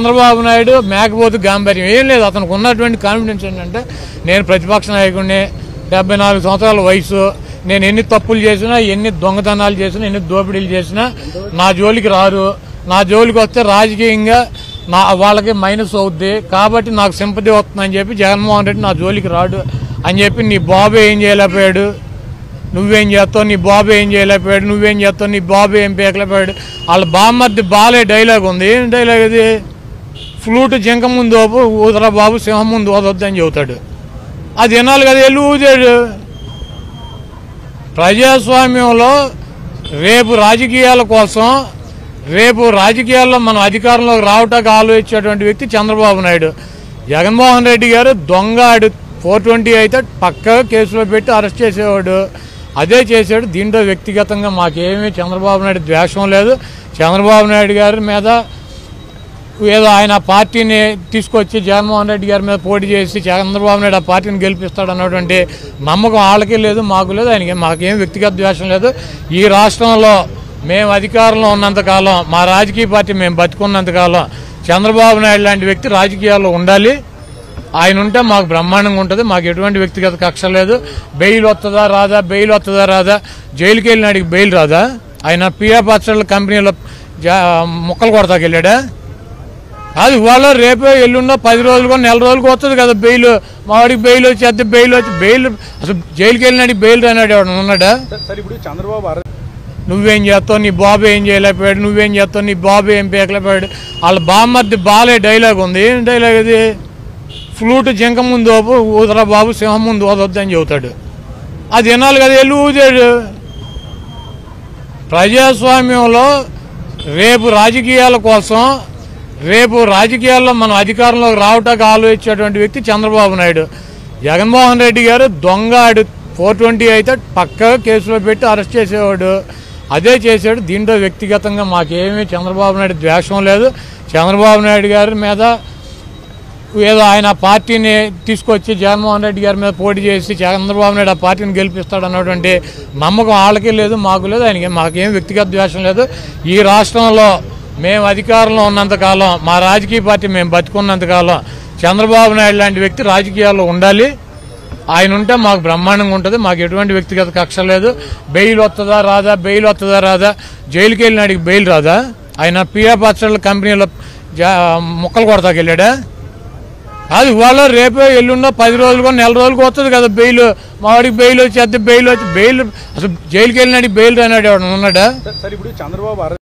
చంద్రబాబు నాయుడు మేకపోతు గాంభీర్యం ఏం లేదు అతనికి ఉన్నటువంటి కాన్ఫిడెన్స్ ఏంటంటే నేను ప్రతిపక్ష నాయకుడిని డెబ్బై నాలుగు సంవత్సరాల వయసు నేను ఎన్ని తప్పులు చేసినా ఎన్ని దొంగతనాలు చేసినా ఎన్ని దోపిడీలు చేసినా నా జోలికి రారు నా జోలికి వస్తే రాజకీయంగా నా వాళ్ళకి మైనస్ అవుద్ది కాబట్టి నాకు సింపతి వస్తుందని చెప్పి జగన్మోహన్ రెడ్డి నా జోలికి రాడు అని చెప్పి నీ బాబు ఏం చేయలేకపోయాడు నువ్వేం చేస్తావు నీ బాబు ఏం చేయలేకపోయాడు నువ్వేం చేస్తావు నీ బాబు ఏం పీకలేకపోయాడు వాళ్ళ బామ్మర్ది బాలే డైలాగ్ ఉంది ఏం డైలాగ్ ఇది ఫ్లూట్ జింక ముందు ఓపు ఊదరా బాబు సింహం ముందు ఓదొద్దు అని చెబుతాడు అది వినాలి కదా వెళ్ళి ఊదాడు ప్రజాస్వామ్యంలో రేపు రాజకీయాల కోసం రేపు రాజకీయాల్లో మనం అధికారంలోకి రావటానికి ఆలోచించేటువంటి వ్యక్తి చంద్రబాబు నాయుడు జగన్మోహన్ రెడ్డి గారు దొంగ ఆడు ఫోర్ ట్వంటీ అయితే పక్కగా కేసులో పెట్టి అరెస్ట్ చేసేవాడు అదే చేశాడు దీంట్లో వ్యక్తిగతంగా మాకేమీ చంద్రబాబు నాయుడు ద్వేషం లేదు చంద్రబాబు నాయుడు గారి మీద ఏదో ఆయన పార్టీని తీసుకొచ్చి జగన్మోహన్ రెడ్డి గారి మీద పోటీ చేసి చంద్రబాబు నాయుడు ఆ పార్టీని గెలిపిస్తాడు అన్నటువంటి నమ్మకం వాళ్ళకి లేదు మాకు లేదు ఆయనకి మాకేం వ్యక్తిగత ద్వేషం లేదు ఈ రాష్ట్రంలో మేము అధికారంలో ఉన్నంతకాలం మా రాజకీయ పార్టీ మేము బతుకున్నంతకాలం చంద్రబాబు నాయుడు లాంటి వ్యక్తి రాజకీయాల్లో ఉండాలి ఆయన ఉంటే మాకు బ్రహ్మాండంగా ఉంటుంది మాకు ఎటువంటి వ్యక్తిగత కక్ష లేదు బెయిల్ వస్తుందా రాదా బెయిల్ వస్తుందా రాదా జైలుకి వెళ్ళినాడికి బెయిల్ రాదా ఆయన పియా పచ్చళ్ళ కంపెనీలో జా- ముక్కలు కొడతాకి వెళ్ళాడా అది ఇవాళ రేపే ఎల్లుండో పది రోజులుగా నెల రోజులకు వస్తుంది కదా బెయిల్ మా వాడికి బెయిల్ వచ్చి అద్దె బెయిల్ వచ్చి బెయిల్ అసలు జైలుకి వెళ్ళినాడు బెయిల్ రానాడు ఎవడు ఉన్నాడా సార్ సార్ ఇప్పుడు చంద్రబాబు అరెస్ట్ నువ్వేం చేస్తావు నీ బాబు ఏం చేయలేకపోయాడు నువ్వేం చేస్తావు నీ బాబు ఏం పీకలేకపోయాడు వాళ్ళ బామ్మర్ది బాలే డైలాగ్ ఉంది ఏం డైలాగ్ ఇది ఫ్లూట్ జింక ముందు ఓపు ఊదరా బాబు సింహం ముందు ఓదొద్దు అని చెబుతాడు అది వినాలి కదా వెళ్ళి ఊదాడు ప్రజాస్వామ్యంలో రేపు రాజకీయాల కోసం రేపు రాజకీయాల్లో మనం అధికారంలోకి రావటానికి ఆలోచించేటువంటి వ్యక్తి చంద్రబాబు నాయుడు జగన్మోహన్ రెడ్డి గారు దొంగ ఆడు ఫోర్ ట్వంటీ అయితే పక్కగా కేసులో పెట్టి అరెస్ట్ చేసేవాడు అదే చేశాడు దీంట్లో వ్యక్తిగతంగా మాకేమీ చంద్రబాబు నాయుడు ద్వేషం లేదు చంద్రబాబు నాయుడు గారి మీద ఏదో ఆయన పార్టీని తీసుకొచ్చి జగన్మోహన్ రెడ్డి గారి మీద పోటీ చేసి చంద్రబాబు నాయుడు ఆ పార్టీని గెలిపిస్తాడు అన్నటువంటి నమ్మకం వాళ్ళకి లేదు మాకు లేదు ఆయనకి మాకేం వ్యక్తిగత ద్వేషం లేదు ఈ రాష్ట్రంలో మేము అధికారంలో ఉన్నంతకాలం మా రాజకీయ పార్టీ మేము బతుకున్నంతకాలం చంద్రబాబు నాయుడు లాంటి వ్యక్తి రాజకీయాల్లో ఉండాలి ఆయన ఉంటే మాకు బ్రహ్మాండంగా ఉంటుంది మాకు ఎటువంటి వ్యక్తిగత కక్ష లేదు బెయిల్ వస్తుందా రాదా బెయిల్ వస్తుందా రాదా జైలుకి వెళ్ళినాడికి బెయిల్ రాదా ఆయన పియా పచ్చళ్ళ కంపెనీలో జా- ముక్కలు కొడతాకి వెళ్ళాడా అది ఇవాళ రేపే ఎల్లుండో పది రోజులుగా నెల రోజులకు వస్తుంది కదా బెయిల్ మా వాడికి బెయిల్ వచ్చి అద్దె బెయిల్ వచ్చి బెయిల్ అసలు జైలుకి వెళ్ళినాడికి బెయిల్ రానాడు ఎవడు ఉన్నాడా సార్ సార్ ఇప్పుడు చంద్రబాబు అరెస్ట్